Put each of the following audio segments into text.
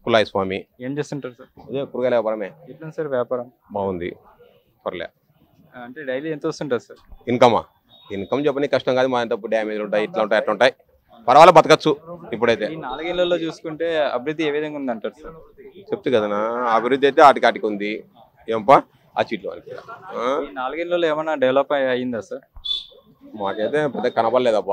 పుల్లాయి స్వామి ఏం చేస్తుంటారు సార్ అదే కూరగాయల వ్యాపారమే ఎట్లా సార్ వ్యాపారం బాగుంది పర్లే అంటే డైలీ ఎంత వస్తుంటుంది సార్ ఇన్కమా ఇన్కమ్ చెప్పని కష్టం కాదు మా డబ్బు డ్యామేజ్ ఉంటాయి ఇట్లా ఉంటాయి అట్లా ఉంటాయి పర్వాలేదు బతకచ్చు ఇప్పుడైతే ఈ నాలుగేళ్లలో చూసుకుంటే అభివృద్ధి ఏ విధంగా ఉంది అంటారు సార్ చెప్తే కదనా అభివృద్ధి అయితే ఆటికి ఆటికి ఉంది ఏంపా ఆ చీట్లు వాళ్ళకి ఆ, ఈ నాలుగేళ్లలో ఏమైనా డెవలప్ అయ్యిందా సార్ మాకైతే పెద్ద కనబడలేదప్ప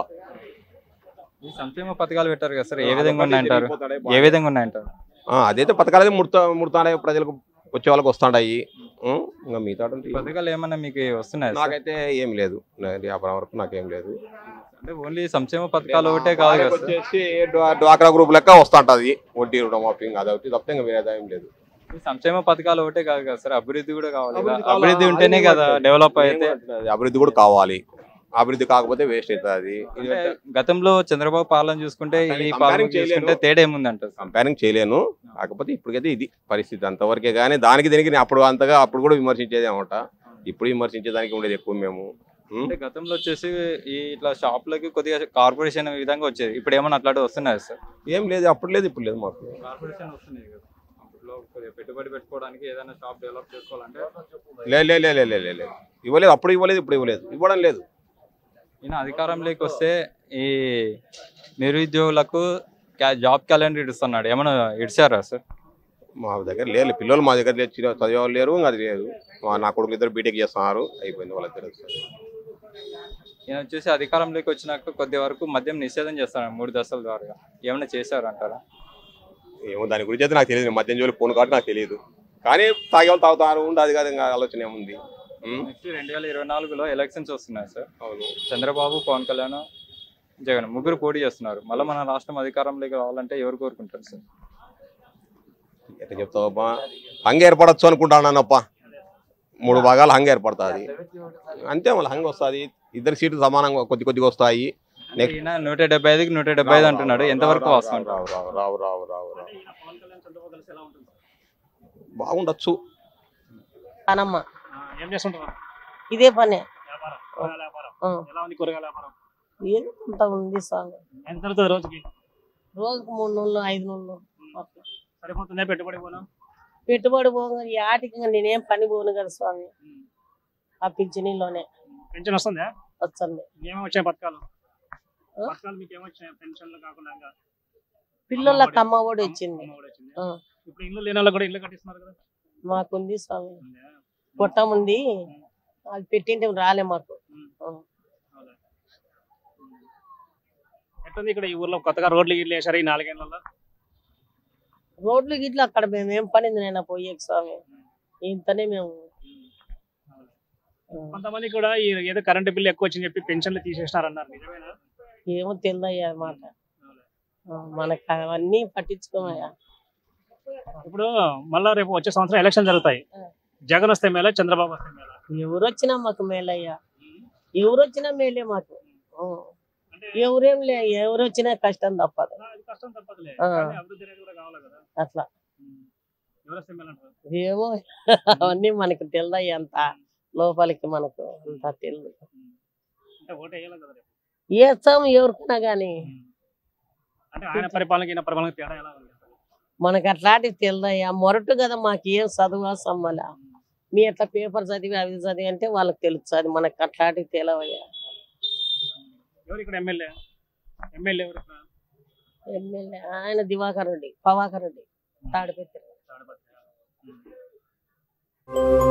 ఈ సంక్షేమ పథకాలు పెట్టారు కదా సార్ ఏ విధంగా ఉన్నాయంటారు ఏ విధంగా ఉన్నాయంటారు ఆ, అదైతే పథకాలు ముడతా ముడతాయి ప్రజలకు వచ్చే వాళ్ళకి వస్తాయి ఇంకా మిగతా పథకాలు ఏమైనా మీకు వస్తున్నాయి నాకైతే ఏం లేదు నా వ్యాపారం వరకు నాకేం లేదు అంటే ఓన్లీ సంక్షేమ పథకాలు ఒకటే కాదు వాళ్ళకి కదా సార్ వచ్చేసి డ్వా- డ్వాక్రా గ్రూప్ లెక్క వస్తుంటది వడ్డీ రుణమాఫింగ్ అది ఒకటి తప్పితే ఇంకా వేరే ఏం లేదు ఈ సంక్షేమ పథకాలు ఒకటే కాదు కదా సార్ అభివృద్ధి కూడా కావాలి కదా. అభివృద్ధి కావాలా? అభివృద్ధి ఉంటేనే కదా డెవలప్ అయితే అది అభివృద్ధి కూడా కావాలి అభివృద్ధి కాకపోతే వేస్ట్ అవుతుంది అంటే గతంలో చంద్రబాబు పాలన చూసుకుంటే ఈ Comparing పాలన చేయలేను. చూసుకుంటే తేడా ఏముంది అంటారు సార్ కంపేరింగ్ చేయలేను కాకపోతే ఇప్పటికైతే ఇది పరిస్థితి అంతవరకే కానీ దానికి దీనికి నేను అప్పుడు అంతగా అప్పుడు కూడా విమర్శించేది అనమాట ఇప్పుడు విమర్శించేదానికి ఉండేది ఎక్కువ మేము ఉం? అంటే గతంలో వచ్చేసి ఈ ఇట్లా షాపులకి కొద్దిగా కార్పొరేషన్ విధంగా వచ్చేది ఇప్పుడు ఏమన్నా అట్లాంటివి వస్తున్నాయి సార్ ఏం లేదు అప్పుడు లేదు ఇప్పుడు లేదు మాకు కార్పొరేషన్ వస్తున్నాయి కదా అప్పట్లో కొద్దిగా పెట్టుబడి పెట్టుకోవడానికి ఏదైనా షాప్ డెవలప్ చేసుకోవాలంటే లే లే లే లే లే లే లే. ఇవ్వలేదు అప్పుడు ఇవ్వలేదు ఇప్పుడు ఇవ్వలేదు ఇవ్వడం లేదు ఈయన అధికారంలోకి వస్తే ఈ నిరుద్యోగులకు క్యా- జాబ్ క్యాలెండర్ ఇడుస్తున్నాడు ఏమైనా ఇడిచారా సార్ మా దగ్గర లేరు పిల్లలు మా దగ్గర లేరు చిన్న చదివే వాళ్ళు లేరు ఇంకా అది లేదు మా నా కొడుకు ఇద్దరు బీటెక్ చేస్తున్నారు అయిపోయింది వాళ్ళిద్దరు ఈయన వచ్చేసి అధికారంలోకి వచ్చినాక కొద్ది వరకు మద్యం నిషేధం చేస్తాడు మూడు దశల ద్వారా ఏమైనా చేశారు అంటారా ఏమో దాని గురించి అయితే నాకు తెలియదు నేను మధ్యం జోలి ఫోన్ కాబట్టి నాకు తెలియదు కానీ తాగే వాళ్ళు తాగుతారు ఉండి అది కాదు ఇంకా ఆలోచన ఏముంది ఉం? నెక్స్ట్ రెండు వేల ఇరవై నాలుగులో ఎలక్షన్స్ వస్తున్నాయి సార్ అవును చంద్రబాబు పవన్ కళ్యాణ్ జగన్ ముగ్గురు పోటీ చేస్తున్నారు మళ్ళీ మన రాష్ట్రం అధికారంలోకి రావాలంటే ఎవరు కోరుకుంటారు సార్ ఎట్లా చెప్తావబ్బా హంగ ఏర్పడచ్చు అనుకుంటానప్ప మూడు భాగాలు హంగ ఏర్పడుతుంది అంతే మళ్ళీ హంగ వస్తుంది ఇద్దరు సీట్లు సమానంగా కొద్ది కొద్దిగా వస్తాయి నెక్స్ట్ ఈయన నూట డెబ్బై ఐదుకి నూట డెబ్బై ఐదు అంటున్నాడు ఎంతవరకు రావు, వస్తుంది రావు రావు రావు రావు రావు రావు బాగుండొచ్చు పనమ్మ ఏం చేస్తుంటారు ఇదే పనే వ్యాపారం కూరగాయల వ్యాపారం ఆ. ఎలా ఉంది కూరగాయల వ్యాపారం ఏదో కొంత ఉంది స్వామి ఎంత జరుగుతుంది రోజుకి రోజుకు మూడు నెలలు ఐదు నెలలు అట్లా సరిపోతుందా పెట్టుబడి పోను పెట్టుబడి పోగా ఈ ఆటికి ఇంకా నేనేం పని పోను కదా స్వామి ఆ పింఛనీలోనే పెన్షన్ వస్తుందా వచ్చండి ఏమేమి వచ్చాయి పథకాలు ఆ? పథకాలు మీకు ఏమొచ్చాయి పెన్షన్లు కాకుండా ఇంకా పిల్లలకి అమ్మ ఒడి వచ్చింది అమ్మ ఒడి వచ్చింది. ఆ, ఇప్పుడు ఇల్లు లేని వాళ్ళకి కూడా ఇల్లు కట్టిస్తున్నారు కదా మాకుంది స్వామి ఉందా? పొట్టం ఉంది అది పెట్టింటే రాలే మాకు ఉమ్. ఆ. అవునా? ఉమ్. ఎట్లుంది ఇక్కడ ఈ ఊర్లో కొత్తగా రోడ్లు గిడ్లు వేసారు ఈ నాలుగేళ్లలో రోడ్లు గిట్ల అక్కడ మేము ఏం పనింది నేను పోయేకి స్వామి ఇంతనే మేము ఆ, కొంతమంది కూడా ఈ ఏదో కరెంట్ బిల్లు ఎక్కువ వచ్చింది చెప్పి పెన్షన్లు తీసేసినారు అన్నారు నిజమేనా ఏమో తెలియదయ్యా మాట ఆ, మనకు అవన్నీ పట్టించుకోమయ్యా ఇప్పుడు మళ్ళా రేపు వచ్చే సంవత్సరం ఎలక్షన్ జరుగుతాయి ఆ. జగన్ వస్తే మేళ చంద్రబాబు వస్తే మేళ ఎవరు వచ్చినా మాకు మేలయ్యా ఎవరు వచ్చినా మేలే మాకు ఆ. అంటే ఎవరేం లే ఎవరు వచ్చినా కష్టం తప్పదు అది కష్టం తప్పదులే ఆ. కానీ అభివృద్ధి అనేది కూడా కావాలి కదా అట్లా ఎవరు వస్తే మేళ అంటారు ఏమో అవన్నీ మనకు తెలియదయ్యా అంత లోపలికి మనకు అంత తెలియదు అంటే ఓటు వేయాలి కదా రేపు వేస్తాం ఎవరికైనా కానీ అంటే ఆయన పరిపాలనకి ఈయన పరిపాలనకి తేడా ఎలా ఉంది మనకు అట్లాంటివి తెలియదయ్యా మొరటు కదా మాకు ఏం చదువా సమ్మల మీ అట్లా పేపర్ చదివి అవి చదివి అంటే వాళ్ళకి తెలుస్తుంది మనకు అట్లాంటివి తెలియవయ్యా ఎవరు ఇక్కడ ఎమ్మెల్యే ఎమ్మెల్యే ఎవరు ఇక్కడ ఎమ్మెల్యే ఆయన దివాకర్ రెడ్డి పవాకర్ రెడ్డి తాడిపెత్తారు తాడిపత్రి. ఉమ్.